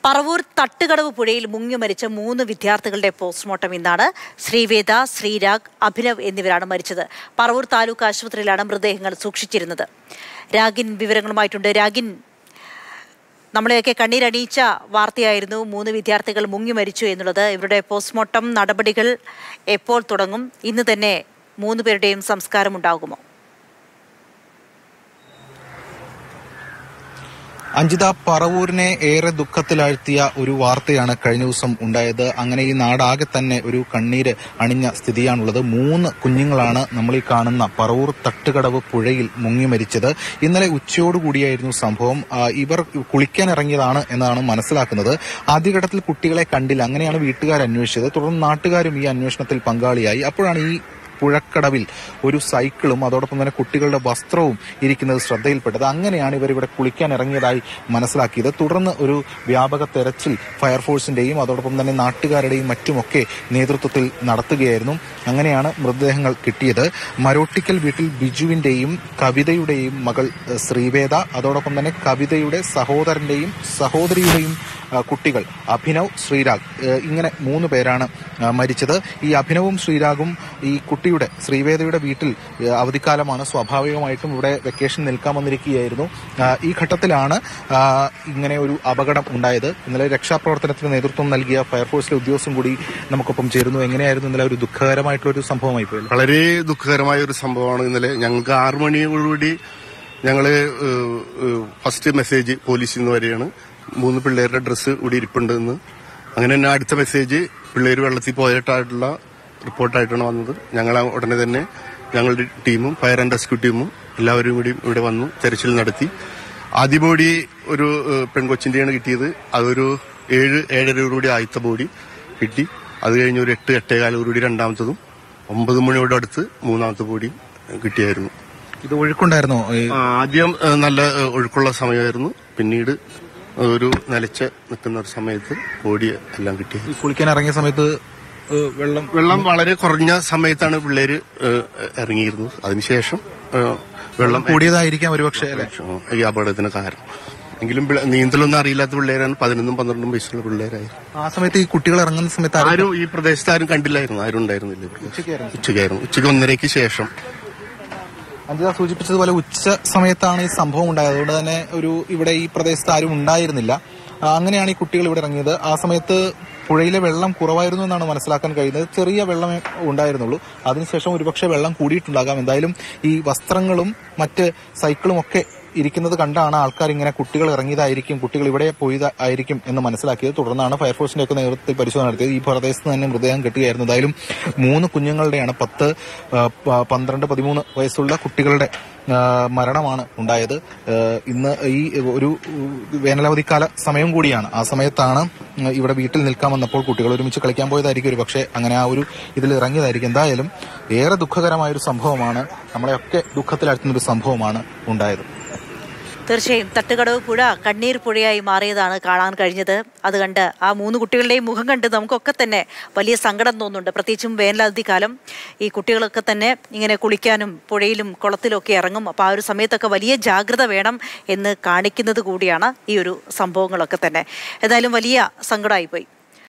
പറവൂർ തട്ടുകടവ് പുഴയിൽ മുങ്ങി മരിച്ച മൂന്ന് വിദ്യാർത്ഥികളുടെ പോസ്റ്റ്മോർട്ടം ഇന്നാണ് ശ്രീവേദ ശ്രീരാഗ് അഭിനവ് എന്നിവരാണ് മരിച്ചത് പറവൂർ താലൂക്ക് ആശുപത്രിയിലാണ് മൃതദേഹങ്ങൾ സൂക്ഷിച്ചിരുന്നത് രാഗിൻ വിവരങ്ങളുമായിട്ടുണ്ട് രാഗിൻ നമ്മളെയൊക്കെ കണ്ണീരണിയിച്ച വാർത്തയായിരുന്നു മൂന്ന് വിദ്യാർത്ഥികൾ മുങ്ങി മരിച്ചു എന്നുള്ളത് ഇവരുടെ പോസ്റ്റ്മോർട്ടം നടപടികൾ എപ്പോൾ തുടങ്ങും ഇന്ന് തന്നെ മൂന്ന് പേരുടെയും സംസ്കാരം ഉണ്ടാകുമോ അഞ്ജിത പറവൂരിനെ ഏറെ ദുഃഖത്തിലാഴ്ത്തിയ ഒരു വാർത്തയാണ് കഴിഞ്ഞ ദിവസം ഉണ്ടായത് അങ്ങനെ ഈ നാടാകെ തന്നെ ഒരു കണ്ണീര് അണിഞ്ഞ സ്ഥിതിയാണുള്ളത് മൂന്ന് കുഞ്ഞുങ്ങളാണ് നമ്മൾ ഈ കാണുന്ന പറവൂർ തട്ടുകടവ് പുഴയിൽ മുങ്ങി മരിച്ചത് ഇന്നലെ ഉച്ചയോടുകൂടിയായിരുന്നു സംഭവം ആ, ഇവർ കുളിക്കാൻ ഇറങ്ങിയതാണ് എന്നാണ് മനസ്സിലാക്കുന്നത് ആദ്യഘട്ടത്തിൽ കുട്ടികളെ കണ്ടില്ല അങ്ങനെയാണ് വീട്ടുകാർ അന്വേഷിച്ചത് തുടർന്ന് നാട്ടുകാരും ഈ അന്വേഷണത്തിൽ പങ്കാളിയായി അപ്പോഴാണ് ഈ പുഴക്കടവിൽ ഒരു സൈക്കിളും അതോടൊപ്പം തന്നെ കുട്ടികളുടെ വസ്ത്രവും ഇരിക്കുന്നത് ശ്രദ്ധയിൽപ്പെട്ടത് അങ്ങനെയാണ് ഇവർ ഇവിടെ കുളിക്കാൻ ഇറങ്ങിയതായി മനസ്സിലാക്കിയത് തുടർന്ന് ഒരു വ്യാപക തെരച്ചിൽ ഫയർഫോഴ്സിന്റെയും അതോടൊപ്പം തന്നെ നാട്ടുകാരുടെയും മറ്റുമൊക്കെ നേതൃത്വത്തിൽ നടത്തുകയായിരുന്നു അങ്ങനെയാണ് മൃതദേഹങ്ങൾ കിട്ടിയത് മരോട്ടിക്കൽ വീട്ടിൽ ബിജുവിന്റെയും കവിതയുടെയും മകൾ ഏഹ്, ശ്രീവേദ അതോടൊപ്പം തന്നെ കവിതയുടെ സഹോദരന്റെയും സഹോദരിയുടെയും ആ, കുട്ടികൾ അഭിനവ് ശ്രീരാഗ് ഏഹ്, ഇങ്ങനെ മൂന്ന് പേരാണ് ആ, മരിച്ചത് ഈ അഭിനവും ശ്രീരാഗും ഈ കുട്ടിയുടെ ശ്രീവേദയുടെ വീട്ടിൽ ഏഹ്, അവധിക്കാലമാണ് സ്വാഭാവികമായിട്ടും ഇവിടെ വെക്കേഷൻ നിൽക്കാൻ വന്നിരിക്കുകയായിരുന്നു ആ, ഈ ഘട്ടത്തിലാണ് ആ, ഇങ്ങനെ ഒരു അപകടം ഉണ്ടായത് ഇന്നലെ രക്ഷാപ്രവർത്തനത്തിന് നേതൃത്വം നൽകിയ ഫയർഫോഴ്സിലെ ഉദ്യോഗസ്ഥൻ കൂടി നമുക്കൊപ്പം ചേരുന്നു എങ്ങനെയായിരുന്നു ഇന്നലെ ഒരു ദുഃഖകരമായിട്ടുള്ള ഒരു സംഭവമായി പോയത് വളരെ ദുഃഖകരമായ ഒരു സംഭവമാണ് ഇന്നലെ ഞങ്ങൾക്ക് ആറു മണിയോടുകൂടി ഞങ്ങള് ഏഹ്, ഏഹ്, ഫസ്റ്റ് മെസ്സേജ് പോലീസിൽ നിന്ന് വരികയാണ് മൂന്ന് പിള്ളേരുടെ ഡ്രസ്സ് ഇവിടെ ഇരിപ്പുണ്ട് എന്ന് അങ്ങനെ തന്നെ അടുത്ത മെസ്സേജ് പിള്ളേർ വെള്ളത്തിൽ പോയിട്ടായിട്ടുള്ള റിപ്പോർട്ടായിട്ടാണ് വന്നത് ഞങ്ങൾ ഉടനെ തന്നെ ഞങ്ങളുടെ ടീമും ഫയർ ആൻഡ് റെസ്ക്യൂ ടീമും എല്ലാവരും കൂടി ഇവിടെ വന്നു തെരച്ചിൽ നടത്തി ആദ്യ ബോഡി ഒരു ഏഹ്, പെൺകൊച്ചിന്റെയാണ് കിട്ടിയത് അതൊരു ഏഴ് ഏഴരയോടുകൂടി ആദ്യത്തെ ബോഡി കിട്ടി അത് കഴിഞ്ഞ് ഒരു എട്ട് എട്ടേകാലോടുകൂടി രണ്ടാമത്തതും ഒമ്പത് മണിയോട് അടുത്ത് മൂന്നാമത്തെ ബോഡി കിട്ടിയായിരുന്നു ഇത് ഒഴുക്കുണ്ടായിരുന്നോ ഈ ആ, ആദ്യം ഏഹ്, നല്ല ഏഹ്, ഒഴുക്കുള്ള സമയമായിരുന്നു പിന്നീട് ഒരു നിലച്ച് നിൽക്കുന്ന ഒരു സമയത്ത് ബോഡി എല്ലാം കിട്ടി ഈ കുളിക്കാൻ ഇറങ്ങിയ സമയത്ത് ഏഹ്, വെള്ളം വെള്ളം വളരെ കുറഞ്ഞ സമയത്താണ് പിള്ളേര് ഏഹ്, ഇറങ്ങിയിരുന്നത് അതിനുശേഷം ഏഹ്, വെള്ളം കൂടിയതായിരിക്കാം ഒരുപക്ഷെ അല്ലെ ഈ അപകടത്തിന് കാരണം എങ്കിലും പിള്ള- നീന്തലൊന്നും അറിയില്ലാത്ത പിള്ളേരാണ് പതിനൊന്നും പന്ത്രണ്ടും വയസ്സുള്ള പിള്ളേരായിരുന്നു ആ സമയത്ത് ഈ കുട്ടികൾ ഇറങ്ങുന്ന സമയത്ത് ആരും ആരും ഈ പ്രദേശത്ത് ആരും കണ്ടില്ലായിരുന്നു ആരും ഉണ്ടായിരുന്നില്ല ഇവിടെ. ഉച്ചയ്ക്കായിരുന്നു ഉച്ചയ്ക്ക് ഒന്നരയ്ക്ക് ശേഷം അഞ്ജിത സൂചിപ്പിച്ചതുപോലെ ഉച്ച സമയത്താണ് ഈ സംഭവം ഉണ്ടായത് അതുകൊണ്ട് തന്നെ ഒരു ഇവിടെ ഈ പ്രദേശത്ത് ആരും ഉണ്ടായിരുന്നില്ല ആ, അങ്ങനെയാണ് ഈ കുട്ടികൾ ഇവിടെ ഇറങ്ങിയത് ആ സമയത്ത് പുഴയിലെ വെള്ളം കുറവായിരുന്നു എന്നാണ് മനസ്സിലാക്കാൻ കഴിയുന്നത് ചെറിയ വെള്ളമേ ഉണ്ടായിരുന്നുള്ളൂ അതിനുശേഷം ഒരുപക്ഷെ വെള്ളം കൂടിയിട്ടുണ്ടാകാം എന്തായാലും ഈ വസ്ത്രങ്ങളും മറ്റ് സൈക്കിളും ഒക്കെ ഇരിക്കുന്നത് കണ്ടാണ് ആൾക്കാർ ഇങ്ങനെ കുട്ടികൾ ഇറങ്ങിയതായിരിക്കും കുട്ടികൾ ഇവിടെ പോയതായിരിക്കും എന്ന് മനസ്സിലാക്കിയത് തുടർന്നാണ് ഫയർഫോഴ്സിന്റെ ഒക്കെ നേതൃത്വത്തിൽ പരിശോധന നടത്തിയത് ഈ പ്രദേശത്ത് തന്നെ മൃതദേഹം കിട്ടുകയായിരുന്നു എന്തായാലും മൂന്ന് കുഞ്ഞുങ്ങളുടെയാണ് പത്ത് ആ, പ- പന്ത്രണ്ട് പതിമൂന്ന് വയസ്സുള്ള കുട്ടികളുടെ ആ, മരണമാണ് ഉണ്ടായത് ആ, ഇന്ന് ഈ ഒരു വേനലവധിക്കാല സമയം കൂടിയാണ് ആ സമയത്താണ് ഇവിടെ വീട്ടിൽ നിൽക്കാൻ വന്നപ്പോൾ കുട്ടികൾ ഒരുമിച്ച് കളിക്കാൻ പോയതായിരിക്കും ഒരു പക്ഷേ അങ്ങനെ ആ ഒരു ഇതിൽ ഇറങ്ങിയതായിരിക്കും എന്തായാലും ഏറെ ദുഃഖകരമായ ഒരു സംഭവമാണ് നമ്മളെയൊക്കെ ദുഃഖത്തിലാഴ്ത്തുന്ന ഒരു സംഭവമാണ് ഉണ്ടായത് തീർച്ചയായും തട്ടുകടവ് പുഴ കണ്ണീർ പുഴയായി മാറിയതാണ് കാണാൻ കഴിഞ്ഞത് അത് കണ്ട് ആ മൂന്ന് കുട്ടികളുടെയും മുഖം കണ്ട് നമുക്കൊക്കെ തന്നെ വലിയ സങ്കടം തോന്നുന്നുണ്ട് പ്രത്യേകിച്ചും വേനലവധിക്കാലം ഈ കുട്ടികളൊക്കെ തന്നെ ഇങ്ങനെ കുളിക്കാനും പുഴയിലും കുളത്തിലൊക്കെ ഇറങ്ങും അപ്പോൾ ആ ഒരു സമയത്തൊക്കെ വലിയ ജാഗ്രത വേണം എന്ന് കാണിക്കുന്നത് കൂടിയാണ് ഈ ഒരു സംഭവങ്ങളൊക്കെ തന്നെ ഏതായാലും വലിയ സങ്കടമായിപ്പോയി